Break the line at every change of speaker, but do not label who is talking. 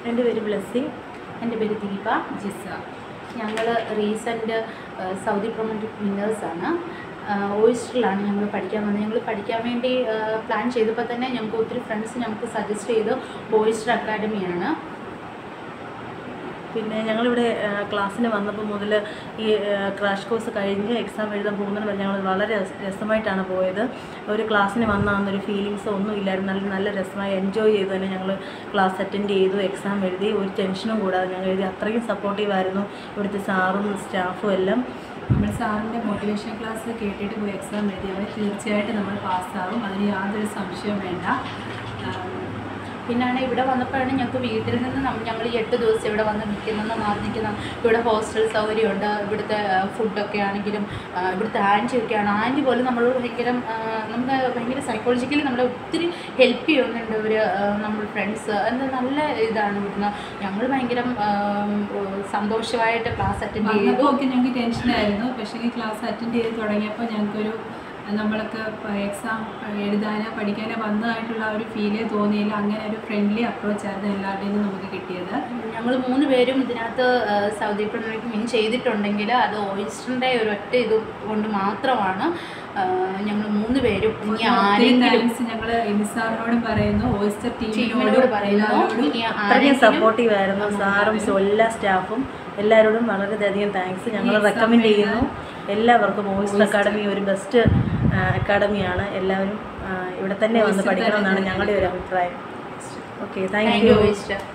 എൻ്റെ പേര് ബ്ലെസ്സിങ്
എൻ്റെ പേര് ദീപ ജിസ ഞങ്ങൾ റീസെൻ്റ് സൗദി പ്രൊമോട്ട് വിന്നേഴ്സാണ് ഓയിസ്റ്ററിലാണ് ഞങ്ങൾ പഠിക്കാൻ വന്നത് ഞങ്ങൾ പഠിക്കാൻ വേണ്ടി പ്ലാൻ ചെയ്തപ്പോൾ തന്നെ ഞങ്ങൾക്ക് ഒത്തിരി ഫ്രണ്ട്സ് ഞങ്ങൾക്ക് സജസ്റ്റ് ചെയ്തു ഓയിസ്റ്റർ അക്കാഡമിയാണ്
പിന്നെ ഞങ്ങളിവിടെ ആ, ക്ലാസ്സിന് വന്നപ്പോൾ മുതൽ ഈ ക്രാഷ് കോഴ്സ് കഴിഞ്ഞ് എക്സാം എഴുതാൻ പോകുന്നത് വരെ ഞങ്ങൾ വളരെ രസ- രസമായിട്ടാണ് പോയത് ഒരു ക്ലാസ്സിന് വന്നാന്നൊരു ഫീലിങ്സോ ഒന്നും ഇല്ലായിരുന്നു നല്ല നല്ല രസമായി എൻജോയ് ചെയ്ത് തന്നെ ഞങ്ങൾ ക്ലാസ് അറ്റൻഡ് ചെയ്തു എക്സാം എഴുതി ഒരു ടെൻഷനും കൂടാതെ ഞങ്ങൾ എഴുതി അത്രയും സപ്പോർട്ടീവായിരുന്നു ഇവിടുത്തെ സാറും സ്റ്റാഫും എല്ലാം
നമ്മൾ സാറിൻ്റെ മോട്ടിവേഷൻ ക്ലാസ് കേട്ടിട്ട് പോയി എക്സാം എഴുതിയവർ തീർച്ചയായിട്ടും നമ്മൾ പാസ്സാവും അതിന് യാതൊരു സംശയവും വേണ്ട ആം,
പിന്നാണ് ഇവിടെ വന്നപ്പോഴാണ് ഞങ്ങൾക്ക് വീട്ടിൽ നിന്ന് ഞങ്ങൾ ഈ എട്ട് ദിവസം ഇവിടെ വന്ന് നിൽക്കുന്ന മാറി നിൽക്കുന്ന ഇവിടെ ഹോസ്റ്റൽ സൗകര്യമുണ്ട് ഇവിടുത്തെ ഫുഡൊക്കെ ആണെങ്കിലും ആ, ഇവിടുത്തെ ആൻറ്റി ഒക്കെയാണ് ആൻറ്റി പോലും നമ്മളോട് ഭയങ്കര ആ, നമുക്ക് ഭയങ്കര സൈക്കോളജിക്കലി നമ്മളെ ഒത്തിരി ഹെൽപ്പ് ചെയ്യുന്നുണ്ട് ഇവർ നമ്മൾ ഫ്രണ്ട്സ് എന്താ നല്ല ഇതാണ് ഇവിടുന്ന് ഞങ്ങൾ ഭയങ്കര ആ, സന്തോഷമായിട്ട് ക്ലാസ് അറ്റൻഡ് ചെയ്തു
വന്നപ്പോൾ ഒക്കെ ഞങ്ങൾക്ക് ടെൻഷനായിരുന്നു പക്ഷേ ഈ ക്ലാസ് അറ്റൻഡ് ചെയ്ത് തുടങ്ങിയപ്പോൾ ഞങ്ങൾക്കൊരു നമ്മളൊക്കെ എക്സാം എഴുതാനോ പഠിക്കാനോ വന്നതായിട്ടുള്ള ആ ഒരു ഫീലേ തോന്നിയില്ല അങ്ങനെ ഒരു ഫ്രണ്ട്ലി അപ്രോച്ചായിരുന്നു എല്ലാവരുടെയും നിന്ന് നമുക്ക് കിട്ടിയത്
ഞങ്ങൾ മൂന്ന് പേരും ഇതിനകത്ത് ആ, സൗദി പ്രൊഡക്റ്റ് വിൻ ചെയ്തിട്ടുണ്ടെങ്കിൽ അത് ഓയിസ്റ്ററിൻ്റെ ഒരു ഒറ്റ ഇത് കൊണ്ട് മാത്രമാണ് ഞങ്ങൾ മൂന്ന് പേരും ഇനി
ഒത്തിരി
ആരെങ്കിലും
താങ്ക്സ് ഞങ്ങൾ ഇൻസാറിനോടും പറയുന്നു ഓയിസ്റ്റർ
ടീമിനോട്
ടീമിനോട്
പറയുന്നു
എല്ലാവരോടും
ഇനി
അത്രയും
ആരെങ്കിലും
സപ്പോർട്ടീവ് ആയിരുന്നു സാറും സോ എല്ലാ സ്റ്റാഫും എല്ലാവരോടും വളരെയധികം താങ്ക്സ് ഞങ്ങൾ
exam
റെക്കമെൻഡ്
എഴുതാൻ
ചെയ്യുന്നു എല്ലാവർക്കും വോയിസ് അക്കാഡമി ഒരു ബെസ്റ്റ് അക്കാഡമിയാണ് എല്ലാവരും ആ, ഇവിടെ തന്നെ വന്ന്
Voice
പഠിക്കണമെന്നാണ്
തന്നെ
ഞങ്ങളുടെ ഒരു അഭിപ്രായം okay thank
thank
you
you oyster